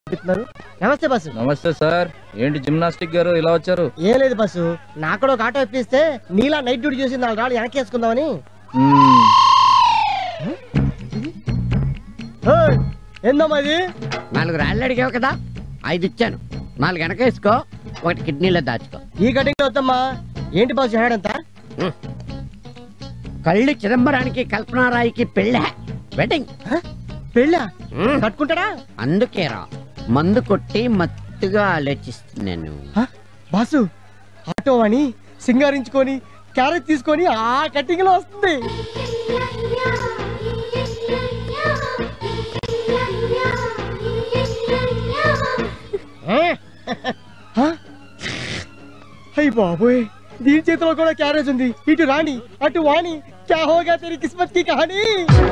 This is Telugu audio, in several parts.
చెప్తున్నారు నమస్తే బస్సు నమస్తే సార్ ఏంటి జిమ్నాస్టిక్ గారు ఇలా వచ్చారు ఏం లేదు బస్సు నాకు కూడా ఒక ఆటో ఇప్పిస్తే నీలా నైట్ డ్యూటీ చేసి నాలుగు రాళ్ళు వెనకేసుకుందామని మ్మ్. ఏయ్, ఏందమ్మా ఇది నాలుగు రాళ్ళు అడిగావు కదా ఐదు ఇచ్చాను నాలుగు వెనక వేసుకో ఒకటి కిడ్నీలో దాచుకో ఈ కటింగ్ వద్దమ్మా ఏంటి బస్సు హేడంతా కళ్ళు చిదంబరానికి కల్పనారాయికి పెళ్ళ వెడ్డింగ్ పెళ్ళా కట్టుకుంటాడా అందుకేరా మందు కొట్టి మత్తుగా ఆలోచిస్తున్నాను హ? బాసు ఆటో అని సింగారించుకొని క్యారెట్ తీసుకొని ఆ కటింగ్ లో వస్తుంది హ? అయ్య బాబోయ్ దీని చేతిలో కూడా క్యారేజ్ ఉంది ఇటు రాణి అటు వాణి క్యా హోగా తెరి కిస్మత్ కి కహానీ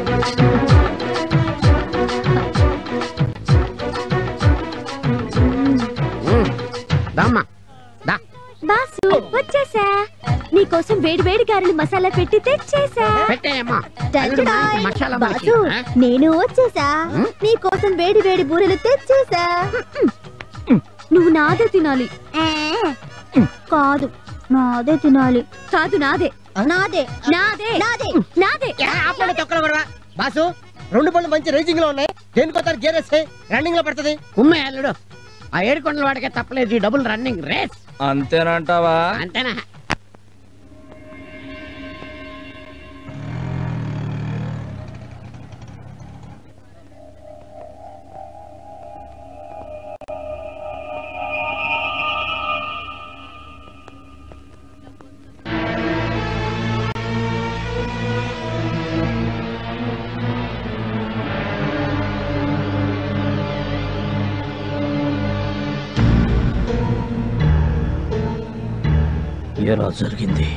దామ్మా దా బాసు వచ్చేసా నీకోసం వేడి వేడి గారెలు మసాలా పెట్టి తెచ్చేసా పెట్టేయమ్మా టంటడాయ్. మసాలా బాసు మురికి, ఆ? నేను వచ్చేసా ఉమ్. నీకోసం వేడి వేడి బూరెలు తెచ్చేసా నువ్వు నాదే తినాలి కాదు నాదే తినాలి కాదు నాదే నాదే నాదే నాదే నాదే ఆపండి తొక్కల గొడవ బాసు రెండు పళ్ళు మంచి రేసింగ్ లో ఉన్నాయి దేనికోతారు గేర్ వేస్తే రన్నింగ్ లో పడుతుంది ఉమ్మే అల్లుడు ఆ ఏడు కొండల వాడికే తప్పలేదు ఈ డబుల్ రన్నింగ్ రేస్ అంతేనంటావా అంతేనా ఎలా జరిగింది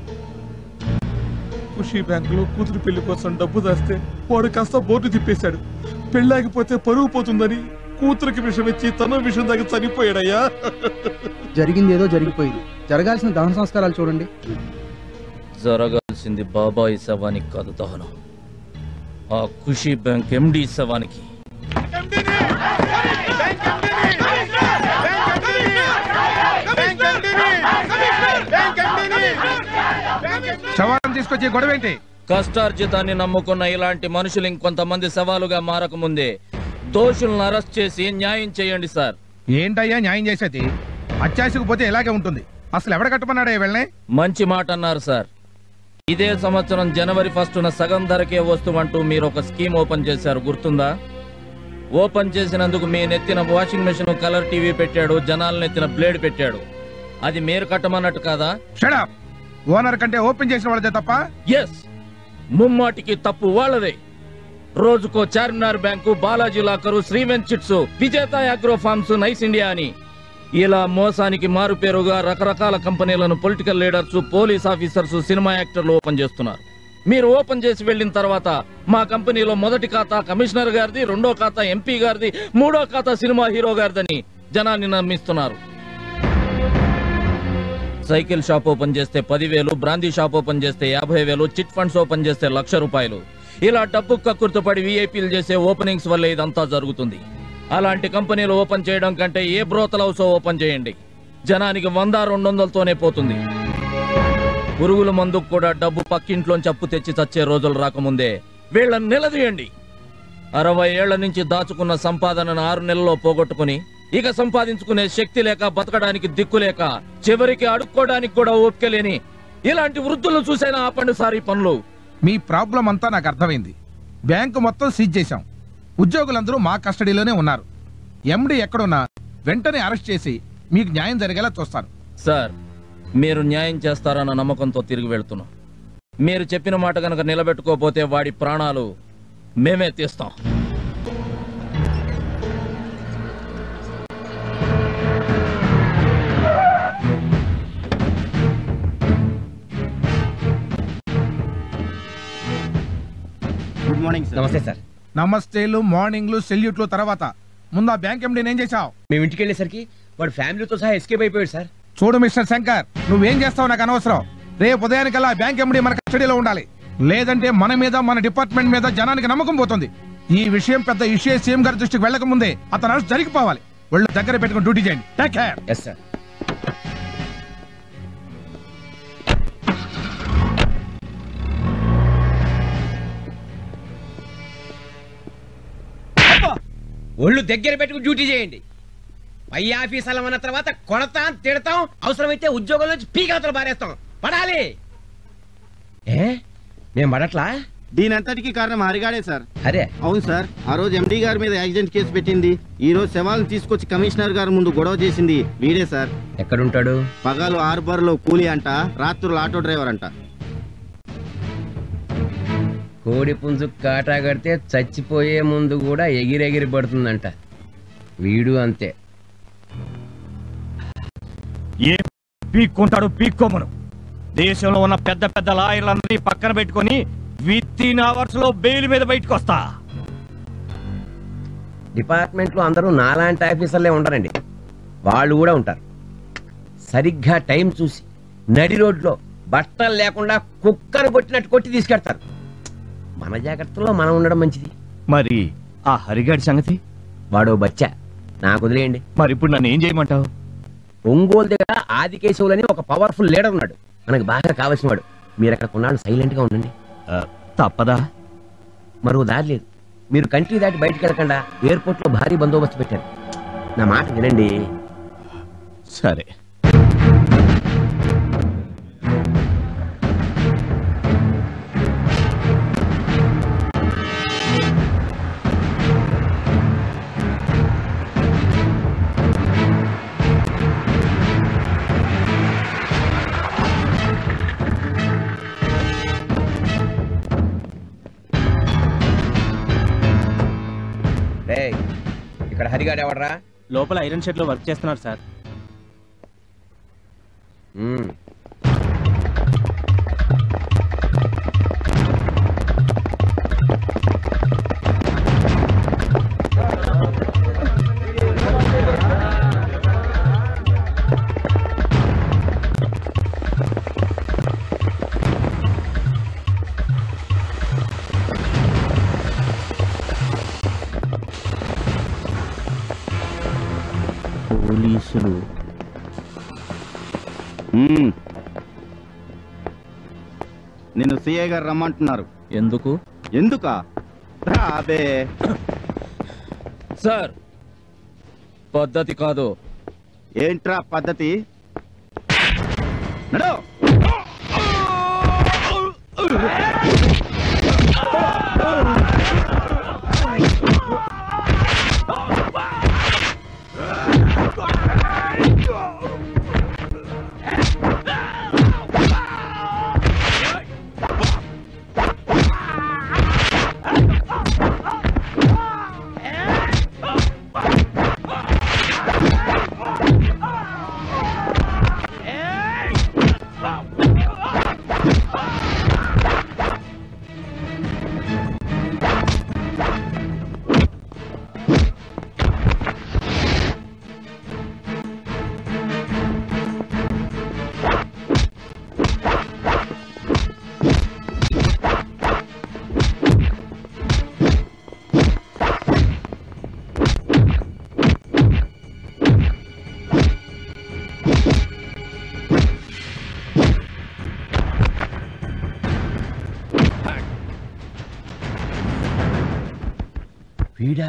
ఖుషి బ్యాంకులో కూతురు పెళ్లి కోసం డబ్బు దాస్తే వాడు కాస్త బోర్డు తిప్పేశాడు పెళ్ళాగిపోతే పరువు పోతుందని కూతురికి విషం ఇచ్చి తన విషం దాకా చనిపోయాడయ్యా జరిగింది ఏదో జరిగిపోయింది జరగాల్సిన దహన సంస్కారాలు చూడండి జరగాల్సింది బాబాయి శవానికి కాదు దహనం ఆ ఖుషి బ్యాంక్ ఎండి శవానికి శవాలను తీసుకొచ్చి గొడవ ఏంటి కష్టార్జితాన్ని నమ్ముకున్న ఇలాంటి మనుషులు ఇంకొంతమంది శవాలుగా మారకముందే దోషులను అరెస్ట్ చేసి న్యాయం చేయండి సార్ ఏంటయ్యా న్యాయం చేసేది అత్యాశకు పోతే ఇలాగే ఉంటుంది అసలు ఎవడ కట్టమన్నాడా వెళ్ళనే మంచి మాట అన్నారు సార్ ఇదే సంవత్సరం జనవరి ఫస్టున సగం ధరకే వస్తువంటూ మీరు ఒక స్కీమ్ ఓపెన్ చేశారు గుర్తుందా ఓపెన్ చేసినందుకు మీ నెత్తిన వాషింగ్ మెషిన్ కలర్ టీవీ పెట్టాడు జనాల నెత్తిన బ్లేడ్ పెట్టాడు అది మీరు కట్టమన్నట్టు కాదా షడప్ ఓనర్ కంటే ఓపెన్ చేసిన వాళ్ళదే తప్ప ఎస్ ముమ్మాటికి తప్పు వాళ్ళదే రోజుకో చార్మినార్ బ్యాంకు బాలాజీ లాకరు శ్రీవెంట్ chits Vijetha agro farms nice India అని ఇలా మోసానికి మారుపేరుగా రకరకాల కంపెనీలను political leaders police officers cinema యాక్టర్లు ఓపెన్ చేస్తున్నారు మీరు ఓపెన్ చేసి వెళ్ళిన తర్వాత మా కంపెనీలో మొదటి ఖాతా కమిషనర్ గారిది రెండో ఖాతా ఎంపీ గారిది మూడో ఖాతా సినిమా హీరో గారిదని జనాన్ని నమ్మిస్తున్నారు సైకిల్ షాప్ ఓపెన్ చేస్తే పదివేలు బ్రాందీ షాప్ ఓపెన్ చేస్తే యాభై వేలు చిట్ ఫండ్స్ ఓపెన్ చేస్తే లక్ష రూపాయలు ఇలా డబ్బు కక్కుర్తుపడి వీఐపీలు చేసే ఓపెనింగ్స్ వల్ల ఇదంతా జరుగుతుంది అలాంటి కంపెనీలు ఓపెన్ చేయడం కంటే ఏ బ్రోతల్ హౌస్ ఓపెన్ చేయండి జనానికి వంద రెండు వందలతోనే పోతుంది పురుగుల మందుకు కూడా డబ్బు పక్కింట్లోంచి అప్పు తెచ్చి చచ్చే రోజులు రాకముందే వీళ్ళని నిలదీయండి అరవై ఏళ్ల నుంచి దాచుకున్న సంపాదనను ఆరు నెలల్లో పోగొట్టుకుని ఇక సంపాదించుకునే శక్తి లేక బతకడానికి దిక్కు లేక చివరికి అడుక్కోవడానికి కూడా ఓపిక లేని ఇలాంటి వృద్ధులను చూసైనా ఆపండి సార్ ఈ పనులు మీ ప్రాబ్లం అంతా నాకు అర్థమైంది బ్యాంకు మొత్తం సీజ్ చేశాం ఉద్యోగులందరూ మా కస్టడీలోనే ఉన్నారు ఎండి ఎక్కడున్నా వెంటనే అరెస్ట్ చేసి మీకు న్యాయం జరిగేలా చూస్తాను సార్ మీరు న్యాయం చేస్తారన్న నమ్మకంతో తిరిగి వెళ్తున్నాం మీరు చెప్పిన మాట కనుక నిలబెట్టుకోపోతే వాడి ప్రాణాలు మేమే తీస్తాం గుడ్ మార్నింగ్ సార్ నమస్తే సార్ నమస్తేలు మార్నింగ్లు సెల్యూట్లు తర్వాత ముందు ఆ బ్యాంక్ ఎండి ఏం చేశావు మేము ఇంటికి వెళ్ళేసరికి వాడు ఫ్యామిలీతో సహా ఎస్కేప్ అయిపోయాడు సార్ చూడు మిస్టర్ శంకర్ నువ్వేం చేస్తావు నాకు అనవసరం రేపు ఉదయానికల్లా బ్యాంక్ ఎండి మన కస్టడీలో ఉండాలి లేదంటే మన మీద మన డిపార్ట్మెంట్ మీద జనానికి నమ్మకం పోతుంది ఈ విషయం పెద్ద ఇష్యూ సీఎం గారి దృష్టికి వెళ్ళక ముందే అతను అరెస్ట్ జరిగిపోవాలి ఒళ్ళు దగ్గర పెట్టుకుని డ్యూటీ చేయండి టేక్ కేర్ ఎస్ సార్ ఒళ్ళు దగ్గర పెట్టుకుని డ్యూటీ చేయండి పై ఆఫీస్ అలా ఉన్న తర్వాత కొడతాం తిడతాం అవసరమైతే ఉద్యోగం నుంచి పీకలతలు పారేస్తాం పడాలి ఏ మేము పడట్లా దీనంతటికి కారణం హరిగాడే సార్ అరే అవును సార్ ఆ రోజు ఎండీ గారి మీద యాక్సిడెంట్ కేసు పెట్టింది ఈ రోజు శవాలను తీసుకొచ్చి కమిషనర్ గారి ముందు గొడవ చేసింది వీడే సార్ ఎక్కడుంటాడు పగలు హార్బర్ లో కూలీ అంట రాత్రులు ఆటో డ్రైవర్ అంట కోడి పుంజు కాటా కడితే చచ్చిపోయే ముందు కూడా ఎగిరెగిరి పడుతుందంట వీడు అంతే ఏ పీక్కుంటాడు పీక్కోమను దేశంలో ఉన్న పెద్ద పెద్ద లాయర్లందరినీ పక్కన పెట్టుకొని విత్ ఇన్ అవర్స్ లో బెయిల్ మీద బయటకు వస్తా డిపార్ట్మెంట్ లో అందరూ నాలాంటి ఆఫీసర్లే ఉండరండి వాళ్ళు కూడా ఉంటారు సరిగ్గా టైం చూసి నడి రోడ్లో బట్టలు లేకుండా కుక్కను కొట్టినట్టు కొట్టి తీసుకెడతారు మన జాగ్రత్తలో మనం ఉండడం మంచిది మరి ఆ హరిగాడి సంగతి వాడు బచ్చా నాకు వదిలేయండి మరి ఇప్పుడు నన్ను ఏం చేయమంటావు ఒంగోలు దగ్గర ఆదికేశవులని ఒక పవర్ఫుల్ లీడర్ ఉన్నాడు మనకు బాగా కావాల్సిన వాడు మీరు అక్కడ కొన్నాళ్ళు సైలెంట్ గా ఉండండి ఆ, తప్పదా మరో దారి లేదు మీరు కంట్రీ దాటి బయటకు వెళ్ళకుండా ఎయిర్పోర్ట్ లో భారీ బందోబస్తు పెట్టారు నా మాట వినండి సరే రేయ్, ఇక్కడ హరిగాడు ఎవడరా లోపల ఐరన్ షెడ్ లో వర్క్ చేస్తున్నారు సార్ మ్మ్. పోలీసులు నిన్ను సిఐ గారు రమ్మంటున్నారు ఎందుకు ఎందుకా అబే సార్ పద్ధతి కాదు ఏంట్రా పద్ధతి నడు వీడా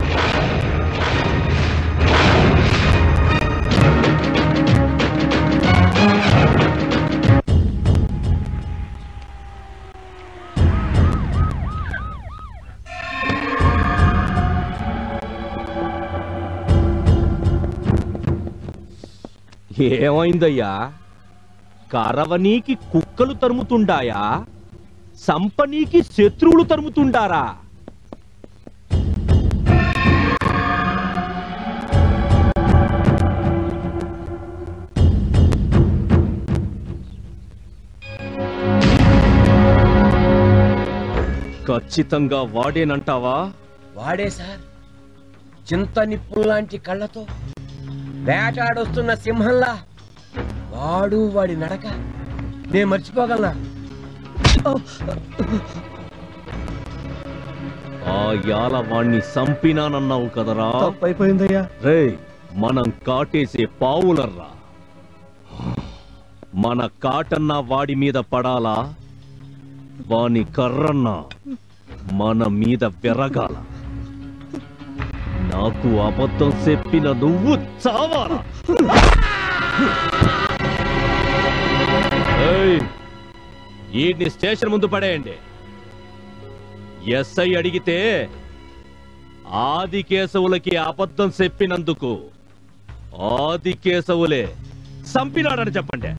ఏమైందయ్యా కరవనీకి కుక్కలు తరుముతుండాయా సంపనీకి శత్రువులు తరుముతుండారా ఖచ్చితంగా వాడేనంటావా వాడే సార్ చింత నిప్పు లాంటి కళ్ళతో వేటాడొస్తున్న సింహంలా వాడు వాడి నడక నేను మర్చిపోగలనా ఆ యాలవాణ్ణి సంపినానన్నావు కదరా అయిపోయిందయ్యా రే మనం కాటేసే పావులర్రా మన కాటన్న వాడి మీద పడాలా వాని కర్రన్న మన మీద వెరగాల నాకు అబద్ధం చెప్పిన నువ్వు చావాలా ఏయ్, ఈడ్ని స్టేషన్ ముందు పడేయండి ఎస్ఐ అడిగితే ఆది కేశవులకి అబద్ధం చెప్పినందుకు ఆది కేశవులే చంపినాడని చెప్పండి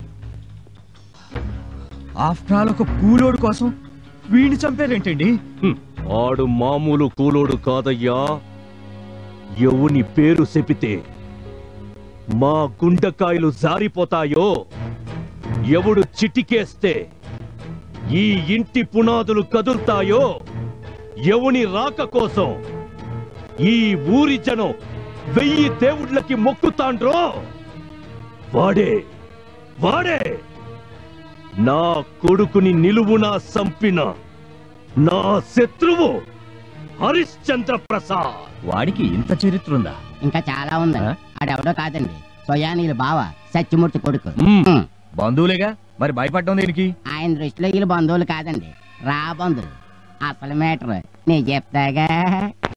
ఆఫ్టర్ ఆల్ ఒక కూలోడు కోసం వీడిని చంపారేంటండి హ్మ్, ఆడు మామూలు కూలోడు కాదయ్యా ఎవని పేరు చెప్పితే మా గుండెకాయలు జారిపోతాయో ఎవడు చిటికేస్తే ఈ ఇంటి పునాదులు కదులుతాయో ఎవని రాక కోసం ఈ ఊరి జనం వెయ్యి దేవుళ్ళకి మొక్కుతాండ్రో వాడే వాడే నా కొడుకుని నిలువునా సంపిన నా శత్రువు హరిశ్చంద్ర ప్రసాద్ వాడికి ఇంత చరిత్ర ఉందా ఇంకా చాలా ఉంది ఆడెవడో కాదండి సోయానీల బావ సత్యమూర్తి కొడుకు మ్మ్. మ్మ్. బంధువులేగా మరి భయపడడం దేనికి ఆయన దృష్టిలో వీళ్ళు బంధువులు కాదండి రా బంధువులు అసలు మేటర్ నీ చెప్తాగా